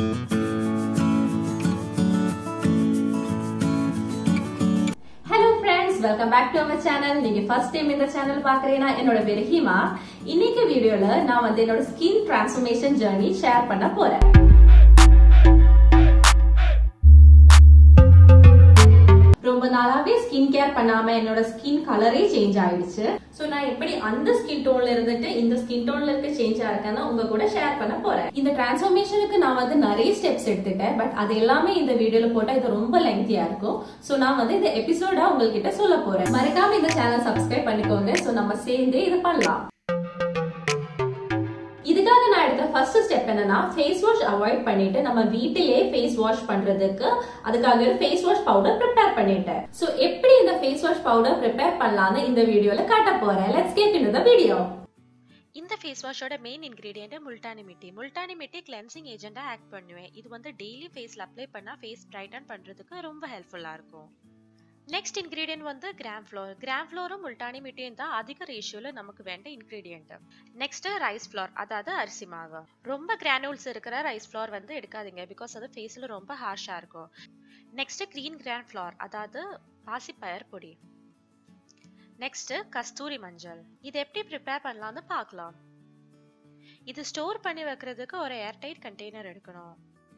hello friends welcome back to our channel நீங்க first time இந்த channel பாக்குறீங்கன்னா என்னோட பேரு ஹீமா இன்னைக்கு வீடியோல நான் வந்து என்னோட ஸ்கின் டிரான்ஸ்ஃபர்மேஷன் ஜர்னி ஷேர் பண்ண போறேன் ரொம்ப நாளாவே ஸ்கின் கேர் பண்ணாம என்னோட ஸ்கின் கலரே சேஞ்ச் ஆயிடுச்சு சோ நான் எப்படி அந்த ஸ்கின் டோன்ல இருந்துட்டு இந்த ஸ்கின் டோன்ல இருக்க சேஞ்ச் ஆயிருக்கேன்னு உங்க கூட ஷேர் பண்ண போறேன் இந்த டிரான்ஸ்ஃபர்மேஷனுக்கு நான் வந்து நிறைய ஸ்டெப்ஸ் எடுத்துட்டேன் பட் அது எல்லாமே இந்த வீடியோல போட்டா இது ரொம்ப லெங்தியா இருக்கும் சோ நான் வந்து இந்த எபிசோடா உங்ககிட்ட சொல்ல போறேன் மறக்காம இந்த சேனல் சப்ஸ்கிரைப் பண்ணிக்கோங்க சோ நம்ம சேர்ந்து இது பண்ணலாம் இதுக்காக நான் எடுத்த ஃபர்ஸ்ட் ஸ்டெப் என்னன்னா ஃபேஸ் வாஷ் அவாய்ட் பண்ணிட்டு நம்ம வீட்டிலேயே ஃபேஸ் வாஷ் பண்றதுக்கு அதுக்காக ஒரு ஃபேஸ் வாஷ் பவுடர் ப்ரிப்பேர் பண்ணிட்டேன் சோ எப்படி இந்த ஃபேஸ் வாஷ் பவுடர் ப்ரிப்பேர் பண்ணலாம்னு இந்த வீடியோல காட்ட போறேன் let's get into the video இந்த ஃபேஸ் வாஷோட main ingredient multani mitti multani mitti cleansing ஏஜென்ட்டா ஆக்ட் பண்ணுவேன் இது வந்து டெய்லி ஃபேஸ்ல அப்ளை பண்ணா ஃபேஸ் பிரைட்டன் பண்றதுக்கு ரொம்ப ஹெல்ப்ஃபுல்லா இருக்கும் நெக்ஸ்ட் இன்கிரீடியன்ட் வந்து கிராம் ஃப்ளோர் கிராம் ஃப்ளோரும் முல்டானி மிட்டியும் தான் அதிக ரேஷியோல நமக்கு வேண்ட இன்கிரீடியன்ட் நெக்ஸ்ட் ரைஸ் ஃப்ளோர் அதாவது அரிசி மாவு ரொம்ப கிரானுல்ஸ் இருக்கிற ரைஸ் ஃப்ளோர் வந்து எடுக்காதீங்க பிகாஸ் அது ஃபேஸ்ல ரொம்ப ஹார்ஷா இருக்கும் நெக்ஸ்ட் கிரீன் கிராம் ஃப்ளோர் அதாவது பாசிப்பயர் பொடி நெக்ஸ்ட் கஸ்தூரி மஞ்சள் இது எப்படி ப்ரிப்பேர் பண்ணலாம்னு பார்க்கலாம் இது ஸ்டோர் பண்ணி வைக்கிறதுக்கு ஒரு ஏர்டைட் கண்டெய்னர் எடுக்கணும்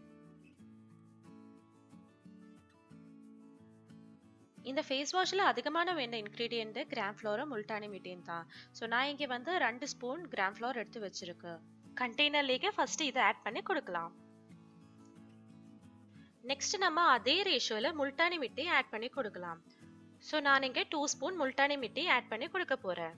இந்த ஃபேஸ் வாஷில் அதிகமான வேண்ட இன்க்ரீடியன்ட் கிராம் ஃப்ளோரும் முல்டானி மிட்டியும் தான் ஸோ நான் இங்கே வந்து ரெண்டு ஸ்பூன் கிராம் ஃப்ளோர் எடுத்து வச்சிருக்கு கண்டெய்னர்லேயே ஃபர்ஸ்ட் இதை ஆட் பண்ணி கொடுக்கலாம் நெக்ஸ்ட் நம்ம அதே ரேஷியோவில் முல்டானி மிட்டி ஆட் பண்ணி கொடுக்கலாம் ஸோ நான் இங்கே two spoon multani mitti add பண்ணி கொடுக்க போகிறேன்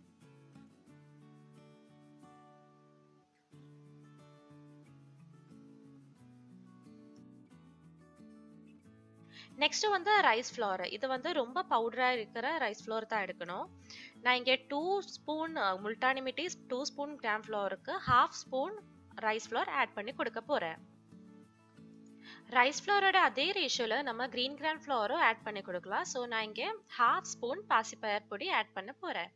நெக்ஸ்ட் வந்து ரைஸ் ஃப்ளோர் இது வந்து ரொம்ப பவுடரா இருக்கிற ரைஸ் ஃப்ளோர் தான் எடுக்கணும் நான் இங்கே two spoon multani mitti two spoon gram ஃப்ளோருக்கு half spoon rice flour add பண்ணி கொடுக்க போறேன் ரைஸ் ஃப்ளோரோட அதே ரேஷியோல நம்ம கிரீன் கிராம் ஃப்ளோரும் ஆட் பண்ணி கொடுக்கலாம் ஸோ நான் இங்கே ஹாஃப் ஸ்பூன் பாசிப்பயர் பொடி ஆட் பண்ண போறேன்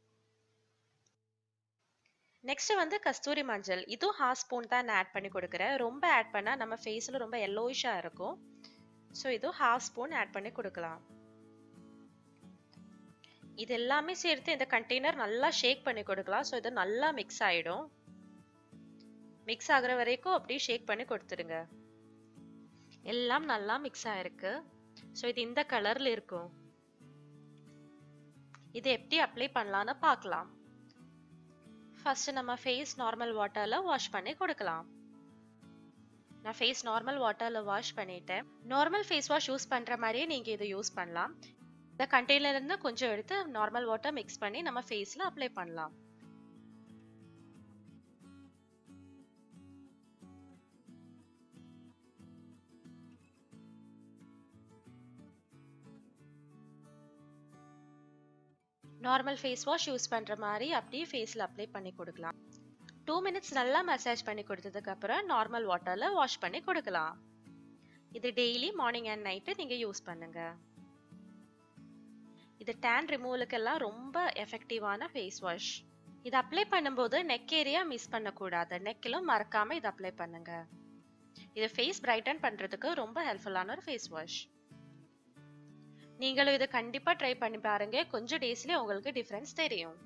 நெக்ஸ்ட் வந்து கஸ்தூரி மஞ்சள் இதுவும் ஹாஃப் ஸ்பூன் தான் நான் ஆட் பண்ணி கொடுக்குறேன் ரொம்ப ஆட் பண்ணால் நம்ம ஃபேஸில் ரொம்ப எல்லோயிஷாக இருக்கும் ஸோ இது ஹாஃப் ஸ்பூன் ஆட் பண்ணி கொடுக்கலாம் இது எல்லாமே சேர்த்து இந்த கண்டெய்னர் நல்லா ஷேக் பண்ணி கொடுக்கலாம் ஸோ இது நல்லா மிக்ஸ் ஆகிடும் மிக்ஸ் ஆகுற வரைக்கும் அப்படியே ஷேக் பண்ணி கொடுத்துருங்க எல்லாம் நல்லா மிக்ஸ் ஆயிருக்கு ஸோ இது இந்த கலர்ல இருக்கும் இது எப்படி அப்ளை பண்ணலாம்னு பார்க்கலாம் ஃபர்ஸ்ட் நம்ம ஃபேஸ் நார்மல் வாட்டர்ல வாஷ் பண்ணி கொடுக்கலாம் நான் ஃபேஸ் நார்மல் வாட்டரில் வாஷ் பண்ணிட்டேன் நார்மல் ஃபேஸ் வாஷ் யூஸ் பண்ணுற மாதிரியே நீங்கள் இதை யூஸ் பண்ணலாம் இந்த கண்டெய்னர்லேருந்து கொஞ்சம் எடுத்து நார்மல் வாட்டர் மிக்ஸ் பண்ணி நம்ம ஃபேஸில் அப்ளை பண்ணலாம் நார்மல் ஃபேஸ் வாஷ் யூஸ் பண்ணுற மாதிரி அப்படியே ஃபேஸில் அப்ளை பண்ணி கொடுக்கலாம் டூ மினிட்ஸ் நல்லா மசாஜ் பண்ணி கொடுத்ததுக்கு அப்புறம் நார்மல் வாட்டர்ல வாஷ் பண்ணி கொடுக்கலாம் இது டெய்லி மார்னிங் அண்ட் நைட்டு நீங்க யூஸ் பண்ணுங்க இது டேன் ரிமூவலுக்கெல்லாம் ரொம்ப எஃபெக்டிவான ஃபேஸ் வாஷ் இது அப்ளை பண்ணும்போது நெக் ஏரியா மிஸ் பண்ணக்கூடாது நெக்கிலும் மறக்காம இது அப்ளை பண்ணுங்க இது ஃபேஸ் பிரைட்டன் பண்றதுக்கு ரொம்ப ஹெல்ப்ஃபுல்லான ஒரு ஃபேஸ் வாஷ் நீங்களும் இதை கண்டிப்பா ட்ரை பண்ணி பாருங்க கொஞ்சம் டேஸ்லயே உங்களுக்கு டிஃபரன்ஸ் தெரியும்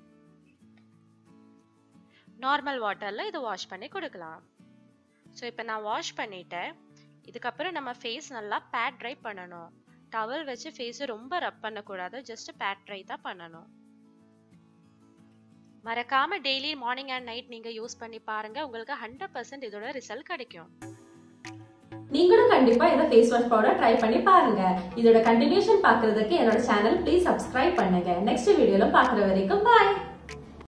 நார்மல் வாட்டரில் இதை வாஷ் பண்ணி கொடுக்கலாம் ஸோ இப்போ நான் வாஷ் பண்ணிட்டேன் இதுக்கப்புறம் நம்ம ஃபேஸ் நல்லா பேட் ட்ரை பண்ணணும் டவல் வச்சு ஃபேஸை ரொம்ப ரப் பண்ணக்கூடாது ஜஸ்ட் பேட் ட்ரை தான் பண்ணணும் மறக்காம டெய்லி மார்னிங் அண்ட் நைட் நீங்க யூஸ் பண்ணி பாருங்க உங்களுக்கு ஹண்ட்ரட் பர்சன்ட் இதோட ரிசல்ட் கிடைக்கும் நீங்களும் கண்டிப்பா இந்த ஃபேஸ் வாஷ் பவுடர் ட்ரை பண்ணி பாருங்க இதோட கண்டினியூஷன் பாக்குறதுக்கு என்னோட சேனல் ப்ளீஸ் சப்ஸ்கிரைப் பண்ணுங்க நெக்ஸ்ட் வீடியோல பாக்குற வரைக்கும் பாய்